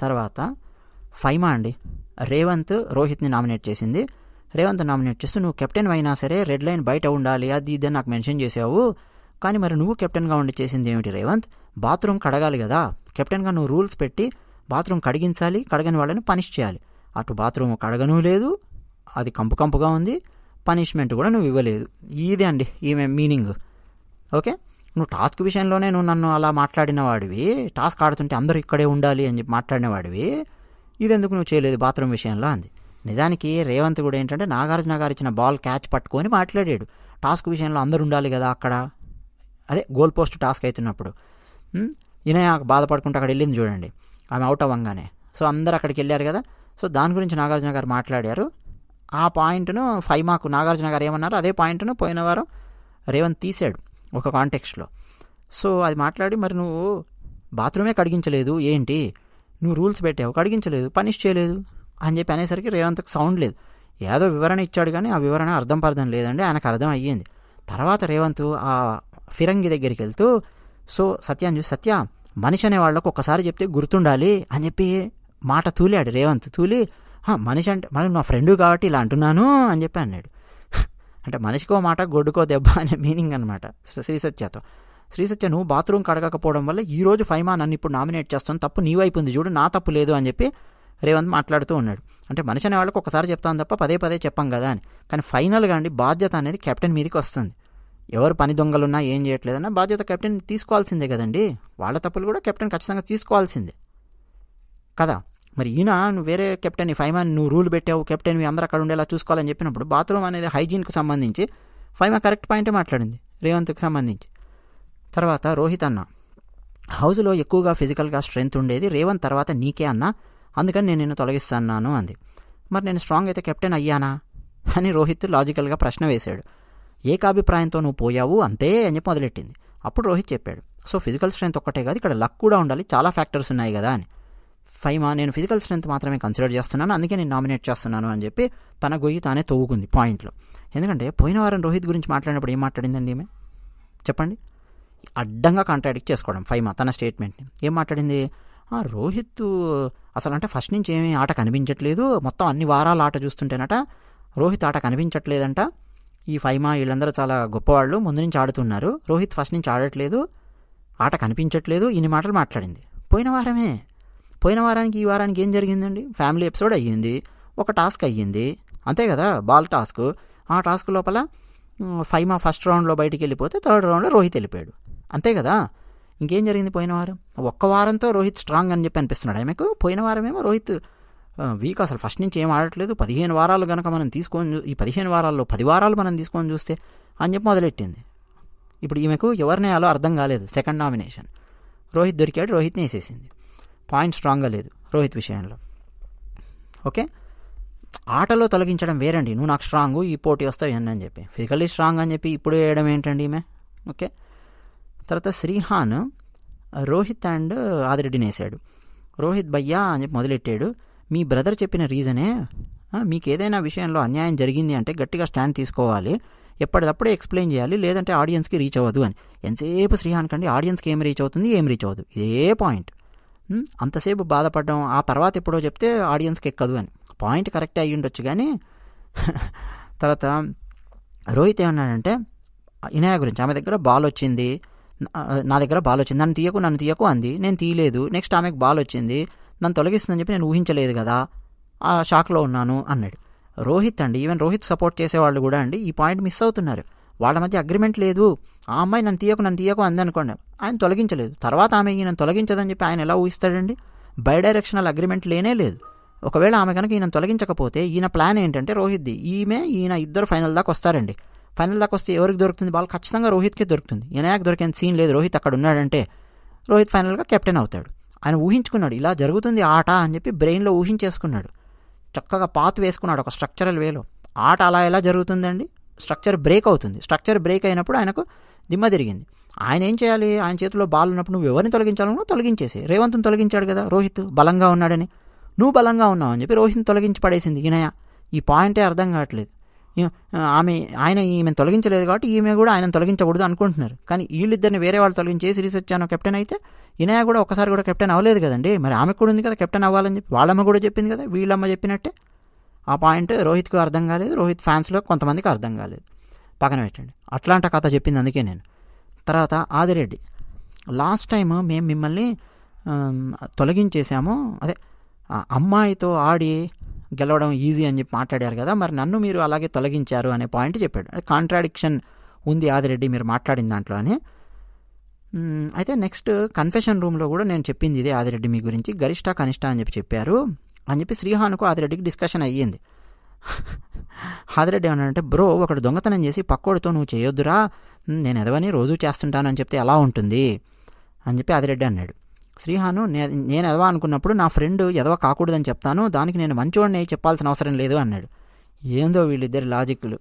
తర్వాత ఫైమా అండి రేవంత్ రోహిత్ని నామినేట్ చేసింది రేవంత్ నామినేట్ చేస్తూ నువ్వు కెప్టెన్ అయినా సరే రెడ్ లైన్ బయట ఉండాలి అది ఇది అని నాకు మెన్షన్ చేసావు కానీ మరి నువ్వు కెప్టెన్గా ఉండి చేసింది ఏమిటి రేవంత్ బాత్రూమ్ కడగాలి కదా కెప్టెన్గా నువ్వు రూల్స్ పెట్టి బాత్రూమ్ కడిగించాలి కడగని వాళ్ళని పనిష్ చేయాలి అటు బాత్రూమ్ కడగను లేదు అది కంపు కంపుగా ఉంది పనిష్మెంట్ కూడా నువ్వు ఇవ్వలేదు ఇదే అండి ఈమె మీనింగ్ ఓకే నువ్వు టాస్క్ విషయంలోనే నువ్వు నన్ను అలా మాట్లాడిన వాడివి టాస్క్ ఆడుతుంటే అందరూ ఇక్కడే ఉండాలి అని చెప్పి మాట్లాడిన వాడివి ఇదెందుకు నువ్వు చేయలేదు బాత్రూమ్ విషయంలో అంది నిజానికి రేవంత్ కూడా ఏంటంటే నాగార్జున గారు ఇచ్చిన బాల్ క్యాచ్ పట్టుకొని మాట్లాడాడు టాస్క్ విషయంలో అందరూ ఉండాలి కదా అక్కడ అదే గోల్ పోస్ట్ టాస్క్ అవుతున్నప్పుడు ఉమ్, ఈయన బాధపడుకుంటూ అక్కడ వెళ్ళింది చూడండి ఆమె అవుట్ అవ్వంగానే సో అందరు అక్కడికి వెళ్ళారు కదా సో దాని గురించి నాగార్జున గారు మాట్లాడారు ఆ పాయింట్ను ఫైవ్ మాకు నాగార్జున గారు ఏమన్నారు అదే పాయింట్ను పోయిన వారం రేవంత్ తీసాడు ఒక కాంటెక్స్ట్లో సో అది మాట్లాడి మరి నువ్వు బాత్రూమే కడిగించలేదు ఏంటి నువ్వు రూల్స్ పెట్టావు కడిగించలేదు పనిష్ చేయలేదు అని చెప్పి అనేసరికి రేవంత్కి సౌండ్ లేదు ఏదో వివరణ ఇచ్చాడు కానీ ఆ వివరణ అర్థం పర్థం లేదండి ఆయనకు అర్థం అయ్యింది తర్వాత రేవంత్ ఆ ఫిరంగి దగ్గరికి వెళ్తూ సో సత్యాన్ని చూసి సత్య మనిషి అనే వాళ్ళకు ఒక్కసారి చెప్తే గుర్తుండాలి అని చెప్పి మాట తూలాడు రేవంత్ తూలి "హా, మనిషి అంటే మరి నా ఫ్రెండ్ కాబట్టి ఇలా అంటున్నాను అని చెప్పి అన్నాడు అంటే మనిషికో మాట గొడ్డుకో దెబ్బ అనే మీనింగ్ అనమాట శ్రీ సత్యతో శ్రీ సత్య నువ్వు బాత్రూమ్ కడగకపోవడం వల్ల ఈ రోజు ఫైమా నన్ను ఇప్పుడు నామినేట్ చేస్తాను తప్పు నీ వైపు ఉంది చూడు నా తప్పు లేదు అని చెప్పి రేవంత్ మాట్లాడుతూ ఉన్నాడు అంటే మనిషి అనే వాళ్ళకి ఒకసారి చెప్తాను తప్ప పదే పదే చెప్పాం కదా అని కానీ ఫైనల్గా అండి బాధ్యత అనేది కెప్టెన్ మీదకి వస్తుంది ఎవరు పని దొంగలున్నా ఏం చేయట్లేదన్నా బాధ్యత కెప్టెన్ తీసుకోవాల్సిందే కదండి వాళ్ళ తప్పులు కూడా కెప్టెన్ ఖచ్చితంగా తీసుకోవాల్సిందే కదా మరి ఈయన నువ్వు వేరే కెప్టెన్ ఫైమా నువ్వు రూల్ పెట్టావు కెప్టెన్ మీ అందరూ అక్కడ ఉండేలా చూసుకోవాలని చెప్పినప్పుడు బాత్రూమ్ అనేది హైజీన్కి సంబంధించి ఫైమా కరెక్ట్ పాయింటే మాట్లాడింది రేవంత్కి సంబంధించి తర్వాత రోహిత్ అన్న హౌస్లో ఎక్కువగా ఫిజికల్గా స్ట్రెంగ్త్ ఉండేది రేవంత్ తర్వాత నీకే అన్న అందుకని నేను నిన్ను తొలగిస్తాను అంది మరి నేను స్ట్రాంగ్ అయితే కెప్టెన్ అయ్యానా అని రోహిత్ లాజికల్గా ప్రశ్న వేశాడు ఏకాభిప్రాయంతో నువ్వు పోయావు అంతే అని చెప్పి మొదలెట్టింది అప్పుడు రోహిత్ చెప్పాడు సో ఫిజికల్ స్ట్రెంత్ ఒక్కటే కాదు ఇక్కడ లక్ కూడా ఉండాలి చాలా ఫ్యాక్టర్స్ ఉన్నాయి కదా అని ఫైమా నేను ఫిజికల్ స్ట్రెంత్ మాత్రమే కన్సిడర్ చేస్తున్నాను అందుకే నేను నామినేట్ చేస్తున్నాను అని చెప్పి తన గొయ్యి తానే తవ్వుకుంది పాయింట్లో ఎందుకంటే పోయిన వారం రోహిత్ గురించి మాట్లాడినప్పుడు ఏం మాట్లాడిందండి ఈమె చెప్పండి అడ్డంగా కాంట్రాడిక్ట్ చేసుకోవడం ఫైమా తన స్టేట్మెంట్ని ఏం మాట్లాడింది "ఆ, రోహిత్ అసలు అంటే ఫస్ట్ నుంచి ఏమీ ఆట కనిపించట్లేదు మొత్తం అన్ని వారాల ఆట చూస్తుంటేనట రోహిత్ ఆట కనిపించట్లేదంట ఈ ఫైమా వీళ్ళందరూ చాలా గొప్పవాళ్ళు ముందు నుంచి ఆడుతున్నారు రోహిత్ ఫస్ట్ నుంచి ఆడట్లేదు ఆట కనిపించట్లేదు ఇన్ని మాటలు మాట్లాడింది పోయిన వారమే పోయిన వారానికి ఈ వారానికి ఏం జరిగిందండి ఫ్యామిలీ ఎపిసోడ్ అయ్యింది ఒక టాస్క్ అయ్యింది అంతే కదా బాల్ టాస్క్ ఆ టాస్క్ లోపల ఉమ్, ఫైమా ఫస్ట్ రౌండ్లో బయటికి వెళ్ళిపోతే థర్డ్ రౌండ్లో రోహిత్ వెళ్ళిపోయాడు అంతే కదా ఇంకేం జరిగింది పోయిన వారం ఒక్క వారంతో రోహిత్ స్ట్రాంగ్ అని చెప్పి అనిపిస్తున్నాడు ఆమెకు పోయిన వారమేమో రోహిత్ ఆ, వీక్ అసలు ఫస్ట్ నుంచి ఏం ఆడట్లేదు పదిహేను వారాలు కనుక మనం తీసుకొని చూ- ఈ పదిహేను వారాల్లో పది వారాలు మనం తీసుకొని చూస్తే అని చెప్పి మొదలెట్టింది ఇప్పుడు ఈమెకు ఎవరిని అలా అర్థం కాలేదు సెకండ్ నామినేషన్ రోహిత్ దొరికాడు రోహిత్ని వేసేసింది పాయింట్ స్ట్రాంగ్గా లేదు రోహిత్ విషయంలో ఓకే ఆటలో తొలగించడం వేరండి నువ్వు నాకు స్ట్రాంగ్ ఈ పోటీ వస్తావు ఇవన్నీ అని చెప్పి ఫిజికల్లీ స్ట్రాంగ్ అని చెప్పి ఇప్పుడు వేయడం ఏంటండి ఈమె ఓకే తర్వాత శ్రీహాన్ రోహిత్ అండ్ ఆదిరెడ్డిని వేసాడు రోహిత్ భయ్యా అని చెప్పి మొదలెట్టాడు మీ బ్రదర్ చెప్పిన రీజనే ఆ, మీకు ఏదైనా విషయంలో అన్యాయం జరిగింది అంటే గట్టిగా స్టాండ్ తీసుకోవాలి ఎప్పటికప్పుడే ఎక్స్ప్లెయిన్ చేయాలి లేదంటే ఆడియన్స్కి రీచ్ అవ్వదు అని ఎంతసేపు శ్రీహాన్ కండి ఆడియన్స్కి ఏం రీచ్ అవుతుంది ఏం రీచ్ అవ్వదు ఇదే పాయింట్ ఉమ్, అంతసేపు బాధపడడం ఆ తర్వాత ఎప్పుడో చెప్తే ఆడియన్స్కి ఎక్కదు అని పాయింట్ కరెక్టే అయ్యి ఉండొచ్చు కానీ తర్వాత రోహిత్ ఏమన్నాడంటే ఇనయ గురించి ఆమె దగ్గర బాల్ వచ్చింది నా- నా దగ్గర బాల్ వచ్చింది నన్ను తీయకు నన్ను తీయకు అంది నేను తీయలేదు నెక్స్ట్ ఆమెకు బాల్ వచ్చింది నన్ను తొలగిస్తుందని చెప్పి నేను ఊహించలేదు కదా ఆ షాక్లో ఉన్నాను అన్నాడు రోహిత్ అండి ఈవెన్ రోహిత్ సపోర్ట్ చేసేవాళ్ళు కూడా అండి ఈ పాయింట్ మిస్ అవుతున్నారు వాళ్ళ మధ్య అగ్రిమెంట్ లేదు ఆ అమ్మాయి నన్ను తీయకు నన్ను తీయకు అంది అనుకోండి ఆయన తొలగించలేదు తర్వాత ఆమె ఈయన తొలగించదని చెప్పి ఆయన ఎలా ఊహిస్తాడండి బై డైరెక్షనల్ అగ్రిమెంట్ లేనే లేదు ఒకవేళ ఆమె కనుక ఈయన తొలగించకపోతే ఈయన ప్లాన్ ఏంటంటే రోహిత్ది ఈమె ఈయన ఇద్దరు ఫైనల్ దాకా వస్తారండి ఫైనల్ దాకా వస్తే ఎవరికి దొరుకుతుంది బాల్ ఖచ్చితంగా రోహిత్కే దొరుకుతుంది ఈయనకి దొరికేంత సీన్ లేదు రోహిత్ అక్కడ ఉన్నాడంటే రోహిత్ ఫైనల్గా కెప్టెన్ అవుతాడు ఆయన ఊహించుకున్నాడు ఇలా జరుగుతుంది ఆట అని చెప్పి బ్రెయిన్లో ఊహించేసుకున్నాడు చక్కగా పాత్ వేసుకున్నాడు ఒక స్ట్రక్చరల్ వేలో ఆట అలా ఎలా జరుగుతుందండి స్ట్రక్చర్ బ్రేక్ అవుతుంది స్ట్రక్చర్ బ్రేక్ అయినప్పుడు ఆయనకు దిమ్మ తిరిగింది ఆయన ఏం చేయాలి ఆయన చేతిలో బాల్ ఉన్నప్పుడు నువ్వు ఎవరిని తొలగించాలనో తొలగించేసి రేవంత్ని తొలగించాడు కదా రోహిత్ బలంగా ఉన్నాడని నువ్వు బలంగా ఉన్నావు అని చెప్పి రోహిత్ని తొలగించి పడేసింది ఈయనయ ఈ పాయింటే అర్థం కావట్లేదు ఈ- ఆమె ఆయన ఈమెను తొలగించలేదు కాబట్టి ఈమె కూడా ఆయన తొలగించకూడదు అనుకుంటున్నారు కానీ వీళ్ళిద్దరిని వేరే వాళ్ళు తొలగించేసి రీసెర్చ్ అన్న కెప్టెన్ అయితే ఇనయ కూడా ఒకసారి కూడా కెప్టెన్ అవ్వలేదు కదండి మరి ఆమె కూడా ఉంది కదా కెప్టెన్ అవ్వాలని చెప్పి వాళ్ళమ్మ కూడా చెప్పింది కదా వీళ్ళమ్మ చెప్పినట్టే ఆ పాయింట్ రోహిత్కి అర్థం కాలేదు రోహిత్ ఫ్యాన్స్లో కొంతమందికి అర్థం కాలేదు పక్కన పెట్టండి అట్లాంటి కథ చెప్పింది అందుకే నేను తర్వాత ఆదిరెడ్డి లాస్ట్ టైం మేము మిమ్మల్ని ఆమ్, తొలగించేసాము అదే ఆ అమ్మాయితో ఆడి గెలవడం ఈజీ అని చెప్పి మాట్లాడారు కదా మరి నన్ను మీరు అలాగే తొలగించారు అనే పాయింట్ చెప్పాడు కాంట్రాడిక్షన్ ఉంది ఆదిరెడ్డి మీరు మాట్లాడిన దాంట్లో అని మ్, అయితే నెక్స్ట్ కన్ఫెషన్ రూమ్లో కూడా నేను చెప్పింది ఇదే ఆదిరెడ్డి మీ గురించి గరిష్ట కనిష్ట అని చెప్పి చెప్పారు అని చెప్పి శ్రీహాన్కు ఆదిరెడ్డికి డిస్కషన్ అయ్యింది ఆదిరెడ్డి ఏమన్నాడంటే బ్రో ఒకడు దొంగతనం చేసి పక్కోడితో నువ్వు చేయొద్దురా మ్, నేను ఎదవని రోజు చేస్తుంటాను అని చెప్తే ఎలా ఉంటుంది అని చెప్పి ఆదిరెడ్డి అన్నాడు శ్రీహాను నే- నేను ఎదవ అనుకున్నప్పుడు నా ఫ్రెండ్ ఎదవ కాకూడదని చెప్తాను దానికి నేను మంచివాడిని అయి చెప్పాల్సిన అవసరం లేదు అన్నాడు ఏందో వీళ్ళిద్దరి లాజిక్లు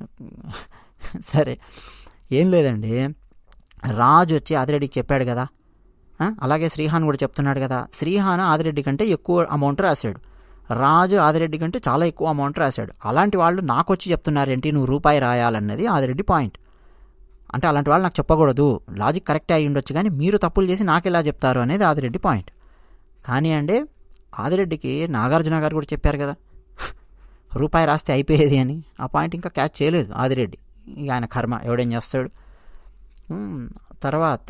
సరే ఏం లేదండి రాజు వచ్చి ఆదిరెడ్డికి చెప్పాడు కదా ఆ, అలాగే శ్రీహాన్ కూడా చెప్తున్నాడు కదా శ్రీహాన్ ఆదిరెడ్డి కంటే ఎక్కువ అమౌంట్ రాశాడు రాజు ఆదిరెడ్డి కంటే చాలా ఎక్కువ అమౌంట్ రాశాడు అలాంటి వాళ్ళు నాకు వచ్చి చెప్తున్నారేంటి నువ్వు రూపాయి రాయాలన్నది ఆదిరెడ్డి పాయింట్ అంటే అలాంటి వాళ్ళు నాకు చెప్పకూడదు లాజిక్ కరెక్టే అయి ఉండొచ్చు కానీ మీరు తప్పులు చేసి నాకు ఎలా చెప్తారు అనేది ఆదిరెడ్డి పాయింట్ కానీ అండి ఆదిరెడ్డికి నాగార్జున గారు కూడా చెప్పారు కదా రూపాయి రాస్తే అయిపోయేది అని ఆ పాయింట్ ఇంకా క్యాచ్ చేయలేదు ఆదిరెడ్డి ఇక ఆయన కర్మ ఎవడేం చేస్తాడు ఉమ్, తర్వాత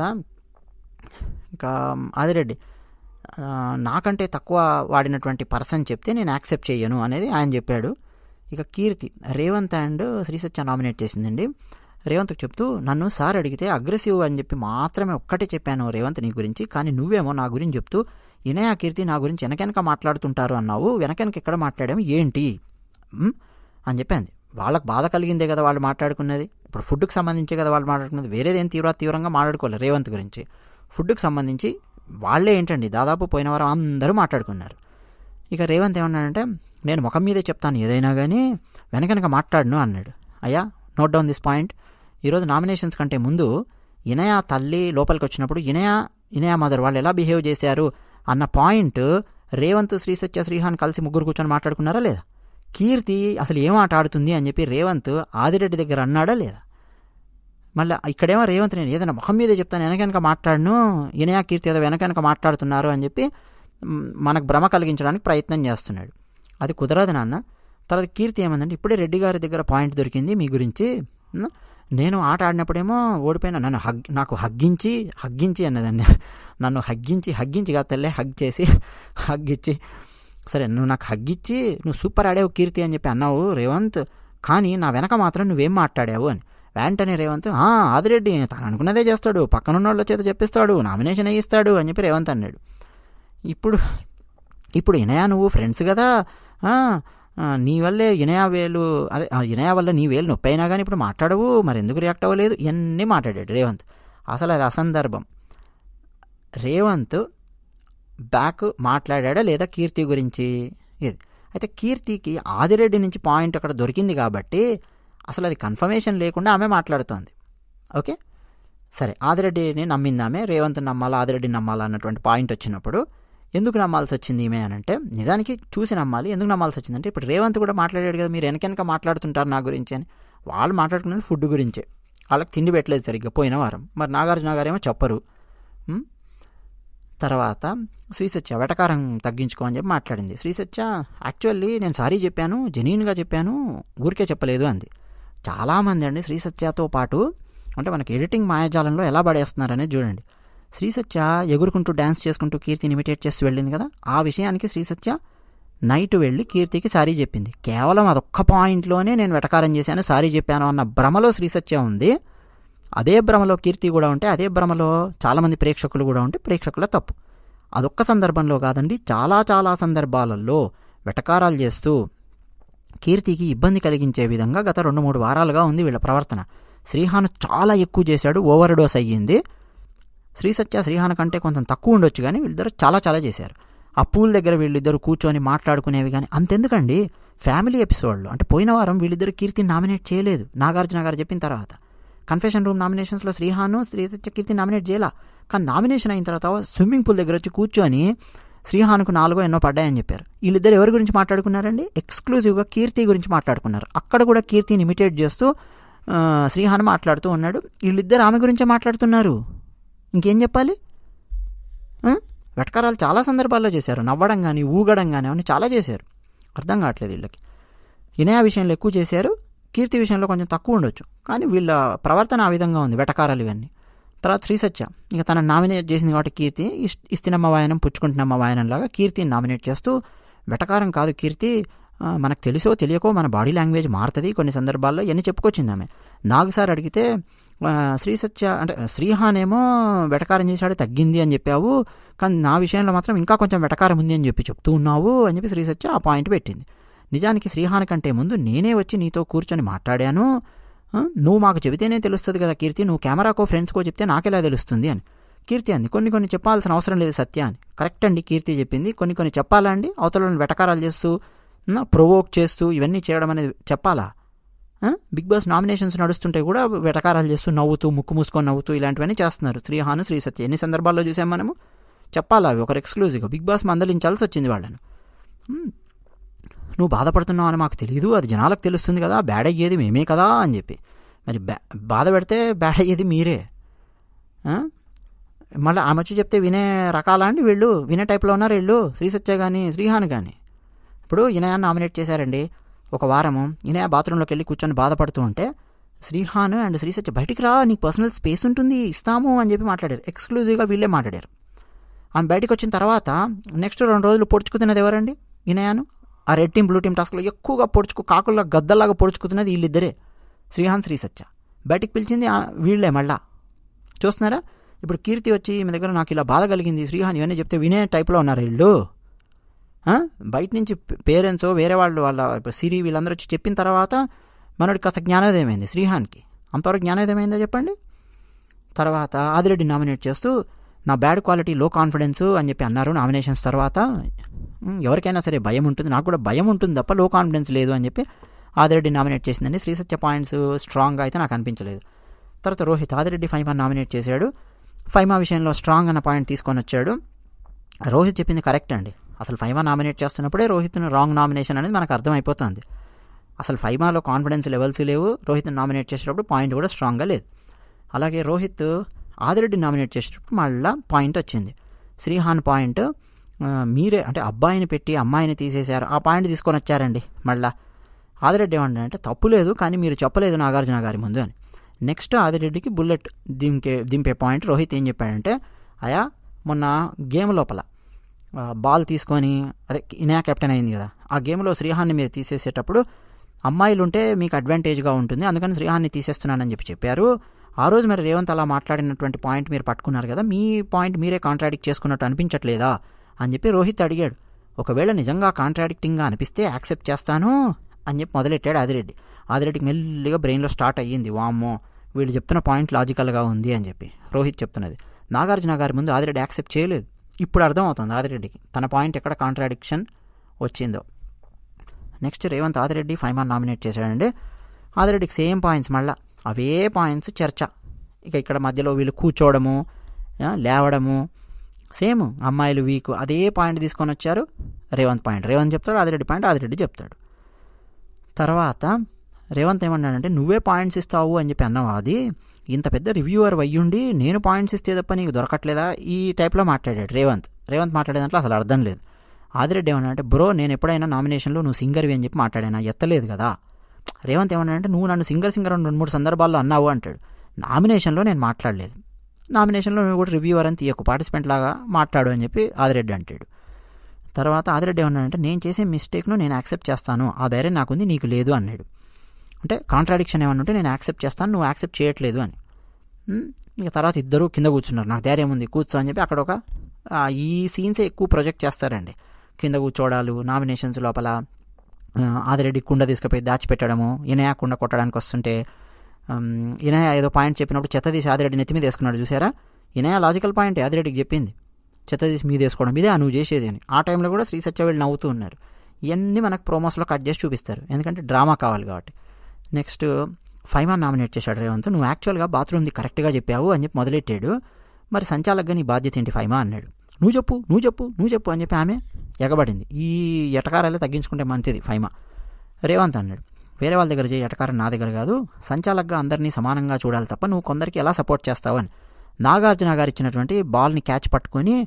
ఇంకా ఆదిరెడ్డి ఆ, నాకంటే తక్కువ వాడినటువంటి పర్సన్ చెప్తే నేను యాక్సెప్ట్ చేయను అనేది ఆయన చెప్పాడు ఇక కీర్తి రేవంత్ అండ్ శ్రీసత్య నామినేట్ చేసిందండి రేవంత్కి చెప్తూ నన్ను సార్ అడిగితే అగ్రెసివ్ అని చెప్పి మాత్రమే ఒక్కటే చెప్పాను రేవంత్ నీ గురించి కానీ నువ్వేమో నా గురించి చెప్తూ ఇనయ కీర్తి నా గురించి వెనకెనక మాట్లాడుతుంటారు అన్నావు వెనకెనక ఎక్కడ మాట్లాడాము ఏంటి ఉమ్, అని చెప్పింది వాళ్ళకి బాధ కలిగిందే కదా వాళ్ళు మాట్లాడుకున్నది ఇప్పుడు ఫుడ్కి సంబంధించే కదా వాళ్ళు మాట్లాడుకున్నది వేరేదేం తీవ్ర తీవ్రంగా మాట్లాడుకోలేదు రేవంత్ గురించి ఫుడ్కి సంబంధించి వాళ్ళే ఏంటండి దాదాపు పోయిన వారం అందరూ మాట్లాడుకున్నారు ఇక రేవంత్ ఏమన్నాడంటే నేను ముఖం మీదే చెప్తాను ఏదైనా కానీ వెనకనక మాట్లాడను అన్నాడు అయ్యా నోట్ డౌన్ దిస్ పాయింట్ ఈరోజు నామినేషన్స్ కంటే ముందు ఇనయ తల్లి లోపలికి వచ్చినప్పుడు ఇనయ ఇనయ మదర్ వాళ్ళు ఎలా బిహేవ్ చేశారు అన్న పాయింట్ రేవంత్ శ్రీ సత్య శ్రీహాన్ కలిసి ముగ్గురు కూర్చొని మాట్లాడుకున్నారా లేదా కీర్తి అసలు ఏం ఆట ఆడుతుంది అని చెప్పి రేవంత్ ఆదిరెడ్డి దగ్గర అన్నాడా లేదా మళ్ళీ ఇక్కడేమో రేవంత్ నేను ఏదైనా ముఖం మీదే చెప్తాను వెనకనక మాట్లాడను ఇనయా కీర్తి ఏదో వెనకనక మాట్లాడుతున్నారు అని చెప్పి మ్, మనకు భ్రమ కలిగించడానికి ప్రయత్నం చేస్తున్నాడు అది కుదరదు నాన్న తర్వాత కీర్తి ఏమందంటే ఇప్పుడే రెడ్డి గారి దగ్గర పాయింట్ దొరికింది మీ గురించి మ్, నేను ఆట ఆడినప్పుడేమో ఓడిపోయినా నన్ను హగ్ నాకు హగ్గించి హగ్గించి అన్నదండి నన్ను హగ్గించి హగ్గించి కాదు తల్లే హగ్ చేసి హగ్గిచ్చి సరే నువ్వు నాకు హగ్గిచ్చి నువ్వు సూపర్ ఆడావు కీర్తి అని చెప్పి అన్నావు రేవంత్ కానీ నా వెనక మాత్రం నువ్వేం మాట్లాడావు అని వెంటనే రేవంత్ "ఆ, ఆదిరెడ్డి తను అనుకున్నదే చేస్తాడు పక్కనున్న వాళ్ళ చేత చెప్పిస్తాడు నామినేషన్ ఇస్తాడు అని చెప్పి రేవంత్ అన్నాడు ఇప్పుడు ఇప్పుడు ఇనయా నువ్వు ఫ్రెండ్స్ కదా ఆ, ఆ, నీ వల్లే ఇనయా వేలు అదే ఆ, ఇనయా వల్ల నీ వేలు నొప్పి అయినా కానీ ఇప్పుడు మాట్లాడవు మరి ఎందుకు రియాక్ట్ అవ్వలేదు ఇవన్నీ మాట్లాడాడు రేవంత్ అసలు అది అసందర్భం రేవంత్ బ్యాక్ మాట్లాడా లేదా కీర్తి గురించి ఇది అయితే కీర్తికి ఆదిరెడ్డి నుంచి పాయింట్ అక్కడ దొరికింది కాబట్టి అసలు అది కన్ఫర్మేషన్ లేకుండా ఆమె మాట్లాడుతోంది ఓకే సరే ఆదిరెడ్డిని నమ్మింది ఆమె రేవంత్ నమ్మాలా ఆదిరెడ్డిని నమ్మాలా అన్నటువంటి పాయింట్ వచ్చినప్పుడు ఎందుకు నమ్మాల్సి వచ్చింది ఈమె అని అంటే నిజానికి చూసి నమ్మాలి ఎందుకు నమ్మాల్సి వచ్చిందంటే ఇప్పుడు రేవంత్ కూడా మాట్లాడాడు కదా మీరు వెనకెనక మాట్లాడుతుంటారు నా గురించి అని వాళ్ళు మాట్లాడుకున్నది ఫుడ్ గురించే వాళ్ళకి తిండి పెట్టలేదు సరిగ్గా పోయిన వారం మరి నాగార్జున గారేమో చెప్పరు ఉం? తర్వాత శ్రీసత్య వెటకారం తగ్గించుకో అని చెప్పి మాట్లాడింది శ్రీసత్య యాక్చువల్లీ నేను సారీ చెప్పాను జెన్యున్గా చెప్పాను ఊరికే చెప్పలేదు అంది చాలామంది అండి శ్రీసత్యతో పాటు అంటే మనకి ఎడిటింగ్ మాయాజాలంలో ఎలా పడేస్తున్నారనేది చూడండి శ్రీసత్య ఎగురుకుంటూ డ్యాన్స్ చేసుకుంటూ కీర్తిని ఇమిటేట్ చేస్తూ వెళ్ళింది కదా ఆ విషయానికి శ్రీసత్య నైట్ వెళ్ళి కీర్తికి సారీ చెప్పింది కేవలం అదొక్క పాయింట్లోనే నేను వెటకారం చేశాను సారీ చెప్పాను అన్న భ్రమలో శ్రీసత్య ఉంది అదే భ్రమలో కీర్తి కూడా ఉంటే అదే భ్రమలో చాలామంది ప్రేక్షకులు కూడా ఉంటే ప్రేక్షకుల తప్పు అదొక్క సందర్భంలో కాదండి చాలా చాలా సందర్భాలలో వెటకారాలు చేస్తూ కీర్తికి ఇబ్బంది కలిగించే విధంగా గత రెండు మూడు వారాలుగా ఉంది వీళ్ళ ప్రవర్తన శ్రీహాన్ చాలా ఎక్కువ చేశాడు ఓవర్ డోస్ అయ్యింది శ్రీసత్య శ్రీహాన్ కంటే కొంచెం తక్కువ ఉండొచ్చు కానీ వీళ్ళిద్దరు చాలా చాలా చేశారు ఆ పూల్ దగ్గర వీళ్ళిద్దరు కూర్చొని మాట్లాడుకునేవి కానీ అంతెందుకండి ఫ్యామిలీ ఎపిసోడ్లో అంటే పోయిన వారం వీళ్ళిద్దరు కీర్తిని నామినేట్ చేయలేదు నాగార్జున గారు చెప్పిన తర్వాత కన్ఫెషన్ రూమ్ నామినేషన్స్లో శ్రీహాను శ్రీసత్య కీర్తి నామినేట్ చేయాల కానీ నామినేషన్ అయిన తర్వాత స్విమ్మింగ్ పూల్ దగ్గర వచ్చి కూర్చొని శ్రీహాన్కు నాలుగో ఎన్నో పడ్డాయని చెప్పారు వీళ్ళిద్దరు ఎవరి గురించి మాట్లాడుకున్నారండి ఎక్స్క్లూజివ్గా కీర్తి గురించి మాట్లాడుకున్నారు అక్కడ కూడా కీర్తిని ఇమిటేట్ చేస్తూ ఆ, శ్రీహాన్ మాట్లాడుతూ ఉన్నాడు వీళ్ళిద్దరు ఆమె గురించే మాట్లాడుతున్నారు ఇంకేం చెప్పాలి ఉం? వెటకారాలు చాలా సందర్భాల్లో చేశారు నవ్వడం కానీ ఊగడం కానీ అవన్నీ చాలా చేశారు అర్థం కావట్లేదు వీళ్ళకి ఇనయ విషయంలో ఎక్కువ చేశారు కీర్తి విషయంలో కొంచెం తక్కువ ఉండొచ్చు కానీ వీళ్ళ ప్రవర్తన ఆ విధంగా ఉంది వెటకారాలు ఇవన్నీ తర్వాత శ్రీసత్య ఇక తన నామినేట్ చేసింది కాబట్టి కీర్తి ఇస్- ఇస్తినమ్మ వాయనం పుచ్చుకుంటున్నమ్మ వాయనం లాగా కీర్తిని నామినేట్ చేస్తూ వెటకారం కాదు కీర్తి ఆ, మనకు తెలుసో తెలియకో మన బాడీ లాంగ్వేజ్ మారుతుంది కొన్ని సందర్భాల్లో ఇవన్నీ చెప్పుకొచ్చింది ఆమె నాగ్ సార్ అడిగితే ఆ, శ్రీసత్య అంటే శ్రీహాన్ ఏమో వెటకారం చేశాడు తగ్గింది అని చెప్పావు కానీ నా విషయంలో మాత్రం ఇంకా కొంచెం వెటకారం ఉంది అని చెప్పి చెప్తూ ఉన్నావు అని చెప్పి శ్రీసత్య ఆ పాయింట్ పెట్టింది నిజానికి శ్రీహాన్ కంటే ముందు నేనే వచ్చి నీతో కూర్చొని మాట్లాడాను ఆ, నువ్వు మాకు చెబితేనే తెలుస్తుంది కదా కీర్తి నువ్వు కెమెరాకో ఫ్రెండ్స్కో చెప్తే నాకెలా తెలుస్తుంది అని కీర్తి అంది కొన్ని కొన్ని చెప్పాల్సిన అవసరం లేదు సత్య అని కరెక్ట్ అండి కీర్తి చెప్పింది కొన్ని కొన్ని చెప్పాలా అండి అవతలను వెటకారాలు చేస్తూ ప్రొవోక్ చేస్తూ ఇవన్నీ చేయడం అనేది చెప్పాలా ఆ? బిగ్ బాస్ నామినేషన్స్ నడుస్తుంటే కూడా వెటకారాలు చేస్తూ నవ్వుతూ ముక్కు మూసుకొని నవ్వుతూ ఇలాంటివన్నీ చేస్తున్నారు శ్రీహాను శ్రీ సత్య ఎన్ని సందర్భాల్లో చూసాం మనము చెప్పాలా అవి ఒకరు ఎక్స్క్లూజివ్గా బిగ్ బాస్ మందలించాల్సి వచ్చింది వాళ్ళను ఉమ్. నువ్వు బాధపడుతున్నావు అని మాకు తెలియదు అది జనాలకు తెలుస్తుంది కదా బ్యాడ్ అయ్యేది మేమే కదా అని చెప్పి మరి బ్యా బాధ పెడితే బ్యాడ్ అయ్యేది మీరే ఆ? మళ్ళీ ఆమె వచ్చి చెప్తే వినే రకాలా అండి వీళ్ళు వినే టైప్లో ఉన్నారు వీళ్ళు శ్రీ సత్య కానీ శ్రీహాన్ కానీ ఇప్పుడు ఇనయాన్ని నామినేట్ చేశారండి ఒక వారము ఇనయ బాత్రూంలోకి వెళ్ళి కూర్చొని బాధపడుతూ ఉంటే శ్రీహాన్ అండ్ శ్రీ సత్య బయటికి రా నీకు పర్సనల్ స్పేస్ ఉంటుంది ఇస్తాము అని చెప్పి మాట్లాడారు ఎక్స్క్లూజివ్గా వీళ్ళే మాట్లాడారు ఆమె బయటికి వచ్చిన తర్వాత నెక్స్ట్ రెండు రోజులు పొడుచుకుతున్నది ఎవరండి ఇనయాను ఆ రెడ్ టీం బ్లూ టీం టాస్క్లో ఎక్కువగా పొడుచుకు కాకుల్లో గద్దల్లాగా పొడుచుకుతున్నది వీళ్ళిద్దరే శ్రీహాన్ శ్రీ సత్య బయటికి పిలిచింది ఆ వీళ్ళే మళ్ళా చూస్తున్నారా ఇప్పుడు కీర్తి వచ్చి మీ దగ్గర నాకు ఇలా బాధ కలిగింది శ్రీహాన్ ఇవన్నీ చెప్తే వినే టైప్లో ఉన్నారు వీళ్ళు ఆ? బయట నుంచి పేరెంట్స్ వేరే వాళ్ళు వాళ్ళ ఇప్పుడు సిరి వీళ్ళందరూ వచ్చి చెప్పిన తర్వాత మనోడికి కాస్త జ్ఞానోదయం అయింది శ్రీహాన్కి అంతవరకు జ్ఞానోదయం అయిందో చెప్పండి తర్వాత ఆదిరెడ్డి నామినేట్ చేస్తూ నా బ్యాడ్ క్వాలిటీ లో కాన్ఫిడెన్స్ అని చెప్పి అన్నారు నామినేషన్స్ తర్వాత ఉమ్, ఎవరికైనా సరే భయం ఉంటుంది నాకు కూడా భయం ఉంటుంది తప్ప లో కాన్ఫిడెన్స్ లేదు అని చెప్పి ఆదిరెడ్డి నామినేట్ చేసిందండి శ్రీసత్య పాయింట్స్ స్ట్రాంగ్గా అయితే నాకు అనిపించలేదు తర్వాత రోహిత్ ఆదిరెడ్డి ఫైమా నామినేట్ చేశాడు ఫైమా విషయంలో స్ట్రాంగ్ అన్న పాయింట్ తీసుకొని వచ్చాడు రోహిత్ చెప్పింది కరెక్ట్ అండి అసలు ఫైమా నామినేట్ చేస్తున్నప్పుడే రోహిత్ను రాంగ్ నామినేషన్ అనేది మనకు అర్థమైపోతుంది అసలు ఫైమాలో కాన్ఫిడెన్స్ లెవెల్స్ లేవు రోహిత్ని నామినేట్ చేసేటప్పుడు పాయింట్ కూడా స్ట్రాంగ్గా లేదు అలాగే రోహిత్ ఆదిరెడ్డి నామినేట్ చేసేటప్పుడు మళ్ళా పాయింట్ వచ్చింది శ్రీహాన్ పాయింట్ ఆ, మీరే అంటే అబ్బాయిని పెట్టి అమ్మాయిని తీసేశారు ఆ పాయింట్ తీసుకొని వచ్చారండి మళ్ళా ఆదిరెడ్డి ఏమంటే తప్పు లేదు కానీ మీరు చెప్పలేదు నాగార్జున గారి ముందు అని నెక్స్ట్ ఆదిరెడ్డికి బుల్లెట్ దింపే దింపే పాయింట్ రోహిత్ ఏం చెప్పాడంటే అయా మొన్న గేమ్ లోపల ఆ, బాల్ తీసుకొని అదే ఇనా కెప్టెన్ అయింది కదా ఆ గేమ్లో శ్రీహాన్ని మీరు తీసేసేటప్పుడు అమ్మాయిలు ఉంటే మీకు అడ్వాంటేజ్గా ఉంటుంది అందుకని శ్రీహాన్ని తీసేస్తున్నానని చెప్పి చెప్పారు ఆ రోజు మరి రేవంత్ అలా మాట్లాడినటువంటి పాయింట్ మీరు పట్టుకున్నారు కదా మీ పాయింట్ మీరే కాంట్రాడిక్ట్ చేసుకున్నట్టు అనిపించట్లేదా అని చెప్పి రోహిత్ అడిగాడు ఒకవేళ నిజంగా కాంట్రాడిక్టింగ్గా అనిపిస్తే యాక్సెప్ట్ చేస్తాను అని చెప్పి మొదలెట్టాడు ఆదిరెడ్డి ఆదిరెడ్డికి మెల్లిగా బ్రెయిన్లో స్టార్ట్ అయ్యింది వామ్మో వీళ్ళు చెప్తున్న పాయింట్ లాజికల్గా ఉంది అని చెప్పి రోహిత్ చెప్తున్నది నాగార్జున గారి ముందు ఆదిరెడ్డి యాక్సెప్ట్ చేయలేదు ఇప్పుడు అర్థమవుతుంది ఆదిరెడ్డికి తన పాయింట్ ఎక్కడ కాంట్రాడిక్షన్ వచ్చిందో నెక్స్ట్ రేవంత్ ఆదిరెడ్డి ఫైమాన్ నామినేట్ చేశాడండి ఆదిరెడ్డికి సేమ్ పాయింట్స్ మళ్ళా అవే పాయింట్స్ చర్చ ఇక ఇక్కడ మధ్యలో వీళ్ళు కూర్చోవడము ఆ, లేవడము సేమ్ అమ్మాయిలు వీక్ అదే పాయింట్ తీసుకొని వచ్చారు రేవంత్ పాయింట్ రేవంత్ చెప్తాడు ఆదిరెడ్డి పాయింట్ ఆదిరెడ్డి చెప్తాడు తర్వాత రేవంత్ ఏమన్నాడంటే నువ్వే పాయింట్స్ ఇస్తావు అని చెప్పి అన్నావు అది ఇంత పెద్ద రివ్యూవర్ అయ్యుండి నేను పాయింట్స్ ఇస్తే తప్ప నీకు దొరకట్లేదా ఈ టైప్లో మాట్లాడాడు రేవంత్ రేవంత్ మాట్లాడే దాంట్లో అసలు అర్థం లేదు ఆదిరెడ్డి ఏమన్నాడంటే బ్రో నేను ఎప్పుడైనా నామినేషన్లో నువ్వు సింగర్వి అని చెప్పి మాట్లాడానా ఎత్తలేదు కదా రేవంత్ ఏమన్నాడంటే నువ్వు నన్ను సింగర్ సింగర్ అని రెండు మూడు సందర్భాల్లో అన్నావు అంటాడు నామినేషన్లో నేను మాట్లాడలేదు నామినేషన్లో నువ్వు కూడా రివ్యూవర్ అని తీయకు పార్టిసిపెంట్ లాగా మాట్లాడు అని చెప్పి ఆదిరెడ్డి అంటాడు తర్వాత ఆదిరెడ్డి ఏమన్నాడంటే నేను చేసే మిస్టేక్ను నేను యాక్సెప్ట్ చేస్తాను ఆ ధైర్యం నాకుంది నీకు లేదు అన్నాడు అంటే కాంట్రాడిక్షన్ ఏమన్నా ఉంటే నేను యాక్సెప్ట్ చేస్తాను నువ్వు యాక్సెప్ట్ చేయట్లేదు అని ఉమ్, ఇక తర్వాత ఇద్దరు కింద కూర్చున్నారు నాకు ధైర్యం ఉంది కూర్చో అని చెప్పి అక్కడ ఒక ఆ, ఈ సీన్సే ఎక్కువ ప్రొజెక్ట్ చేస్తారండి కింద కూర్చోవడాలు నామినేషన్స్ లోపల ఆ, ఆదిరెడ్డి కుండ తీసుకుపోయి దాచిపెట్టడము ఇనయ కుండ కొట్టడానికి వస్తుంటే ఉమ్, ఇనయ ఏదో పాయింట్ చెప్పినప్పుడు చెత్త తీసి ఆదిరెడ్డి నెత్తి మీద వేసుకున్నాడు చూసారా ఇనయ లాజికల్ పాయింట్ ఆదిరెడ్డికి చెప్పింది చెత్త తీసి మీద వేసుకోవడం ఇదే ఆ నువ్వు చేసేది అని ఆ టైంలో కూడా శ్రీ సత్య వీళ్ళు నవ్వుతూ ఉన్నారు ఇవన్నీ మనకు ప్రోమోస్లో కట్ చేసి చూపిస్తారు ఎందుకంటే డ్రామా కావాలి కాబట్టి నెక్స్ట్ ఫైమాన్ నామినేట్ చేశాడు రేవంత్ నువ్వు యాక్చువల్గా బాత్రూమ్ది కరెక్ట్గా చెప్పావు అని చెప్పి మొదలెట్టాడు మరి సంచాలకుగా నీ బాధ్యత ఏంటి ఫైమా అన్నాడు నువ్వు చెప్పు నువ్వు చెప్పు నువ్వు చెప్పు అని చెప్పి ఆమె ఎగబడింది ఈ ఎటకారాలే తగ్గించుకుంటే మంచిది ఫైమా రేవంత్ అన్నాడు వేరే వాళ్ళ దగ్గర చేయి ఎటకారం నా దగ్గర కాదు సంచాలకుగా అందరినీ సమానంగా చూడాలి తప్ప నువ్వు కొందరికి ఎలా సపోర్ట్ చేస్తావు అని నాగార్జున గారు ఇచ్చినటువంటి బాల్ని క్యాచ్ పట్టుకొని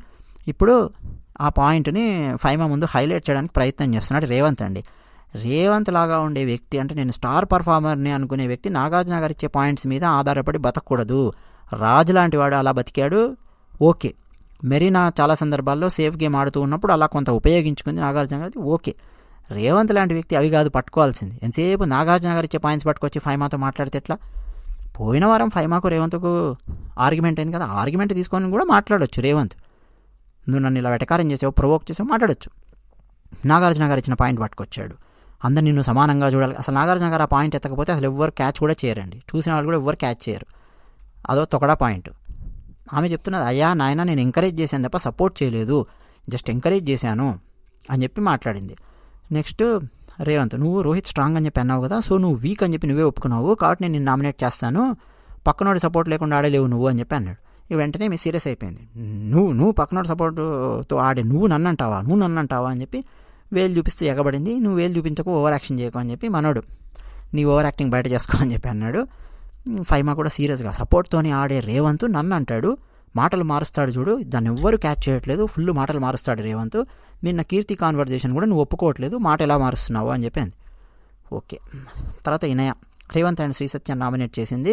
ఇప్పుడు ఆ పాయింట్ని ఫైమా ముందు హైలైట్ చేయడానికి ప్రయత్నం చేస్తున్నాడు రేవంత్ అండి రేవంత్ లాగా ఉండే వ్యక్తి అంటే నేను స్టార్ పర్ఫార్మర్ని అనుకునే వ్యక్తి నాగార్జున గారు ఇచ్చే పాయింట్స్ మీద ఆధారపడి బతకూడదు రాజు లాంటి వాడు అలా బతికాడు ఓకే మెరీనా చాలా సందర్భాల్లో సేఫ్ గేమ్ ఆడుతూ ఉన్నప్పుడు అలా కొంత ఉపయోగించుకుంది నాగార్జున గారి ఓకే రేవంత్ లాంటి వ్యక్తి అవి కాదు పట్టుకోవాల్సింది ఎంతసేపు నాగార్జున గారు ఇచ్చే పాయింట్స్ పట్టుకొచ్చి ఫైమాతో మాట్లాడితే ఎట్లా పోయిన వారం ఫైమాకు రేవంత్కు ఆర్గ్యుమెంట్ అయింది కదా ఆర్గ్యుమెంట్ తీసుకొని కూడా మాట్లాడొచ్చు రేవంత్ నువ్వు నన్ను ఇలా వెటకారం చేసావు ప్రొవోక్ చేసావు మాట్లాడొచ్చు నాగార్జున గారు ఇచ్చిన పాయింట్ పట్టుకొచ్చాడు అందరు నిన్ను సమానంగా చూడాలి అసలు నాగార్జున గారు ఆ పాయింట్ ఎత్తకపోతే అసలు ఎవ్వరు క్యాచ్ కూడా చేయరండి చూసిన వాళ్ళు కూడా ఎవ్వరు క్యాచ్ చేయరు అదో తొకడా పాయింట్ ఆమె చెప్తున్నది అయ్యా నాయన నేను ఎంకరేజ్ చేశాను తప్ప సపోర్ట్ చేయలేదు జస్ట్ ఎంకరేజ్ చేశాను అని చెప్పి మాట్లాడింది నెక్స్ట్ రేవంత్ నువ్వు రోహిత్ స్ట్రాంగ్ అని చెప్పి అన్నావు కదా సో నువ్వు వీక్ అని చెప్పి నువ్వే ఒప్పుకున్నావు కాబట్టి నేను నిన్ను నామినేట్ చేస్తాను పక్కనోడి సపోర్ట్ లేకుండా ఆడలేవు నువ్వు అని చెప్పి అన్నాడు ఇక వెంటనే మీ సీరియస్ అయిపోయింది నువ్వు నువ్వు పక్కనోడి సపోర్ట్తో ఆడే నువ్వు నన్ను అంటావా నువ్వు నన్ను అంటావా అని చెప్పి వేలు చూపిస్తూ ఎగబడింది నువ్వు వేలు చూపించకు ఓవర్ యాక్షన్ చేయకు అని చెప్పి మనోడు నీ ఓవర్ యాక్టింగ్ బయట చేసుకో అని చెప్పి అన్నాడు ఫైమా కూడా సీరియస్గా సపోర్ట్తోని ఆడే రేవంత్ నన్ను అంటాడు మాటలు మారుస్తాడు చూడు దాన్ని ఎవ్వరు క్యాచ్ చేయట్లేదు ఫుల్ మాటలు మారుస్తాడు రేవంత్ నిన్న కీర్తి కాన్వర్జేషన్ కూడా నువ్వు ఒప్పుకోవట్లేదు మాట ఎలా మారుస్తున్నావు అని చెప్పింది ఓకే తర్వాత ఇనయ రేవంత్ అండ్ శ్రీ సత్యం నామినేట్ చేసింది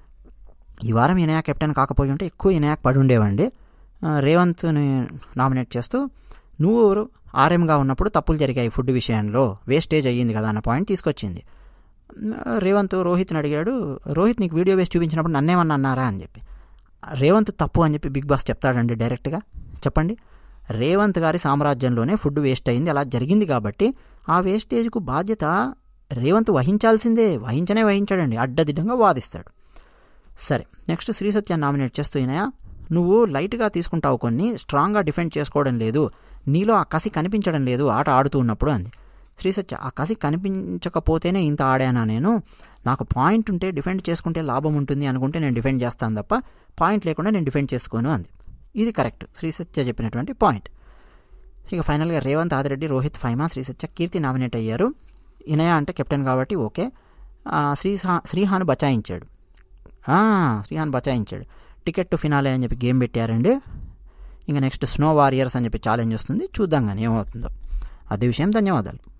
ఈ వారం ఇనయ కెప్టెన్ కాకపోయి ఉంటే ఎక్కువ ఇనయాక్ పడి ఉండేవండి రేవంత్ని నామినేట్ చేస్తూ నువ్వు ఆర్ఎంగా ఉన్నప్పుడు తప్పులు జరిగాయి ఫుడ్ విషయంలో వేస్టేజ్ అయ్యింది కదా అన్న పాయింట్ తీసుకొచ్చింది రేవంత్ రోహిత్ని అడిగాడు రోహిత్ నీకు వీడియో వేసి చూపించినప్పుడు నన్నేమన్నా అన్నారా అని చెప్పి రేవంత్ తప్పు అని చెప్పి బిగ్ బాస్ చెప్తాడండి డైరెక్ట్గా చెప్పండి రేవంత్ గారి సామ్రాజ్యంలోనే ఫుడ్ వేస్ట్ అయింది అలా జరిగింది కాబట్టి ఆ వేస్టేజ్కు బాధ్యత రేవంత్ వహించాల్సిందే వహించనే వహించాడండి అడ్డదిడ్డంగా వాదిస్తాడు సరే నెక్స్ట్ శ్రీ సత్య నామినేట్ చేస్తూ ఈయన నువ్వు లైట్గా తీసుకుంటావు కొన్ని స్ట్రాంగ్గా డిఫెండ్ చేసుకోవడం లేదు నీలో ఆ కసి కనిపించడం లేదు ఆట ఆడుతూ ఉన్నప్పుడు అంది శ్రీ సత్య ఆ కసి కనిపించకపోతేనే ఇంత ఆడానా నేను నాకు పాయింట్ ఉంటే డిఫెండ్ చేసుకుంటే లాభం ఉంటుంది అనుకుంటే నేను డిఫెండ్ చేస్తాను తప్ప పాయింట్ లేకుండా నేను డిఫెండ్ చేసుకోను అంది ఇది కరెక్ట్ శ్రీ సత్య చెప్పినటువంటి పాయింట్ ఇక ఫైనల్గా రేవంత్ ఆదిరెడ్డి రోహిత్ ఫైమా శ్రీ సత్య కీర్తి నామినేట్ అయ్యారు ఇనయ అంటే కెప్టెన్ కాబట్టి ఓకే శ్రీ శ్రీహాన్ బచాయించాడు శ్రీహాన్ బచాయించాడు టికెట్ టు ఫినాలే అని చెప్పి గేమ్ పెట్టారండి ఇంకా నెక్స్ట్ స్నో వారియర్స్ అని చెప్పి ఛాలెంజ్ వస్తుంది చూద్దాం కానీ ఏమవుతుందో అదే విషయం ధన్యవాదాలు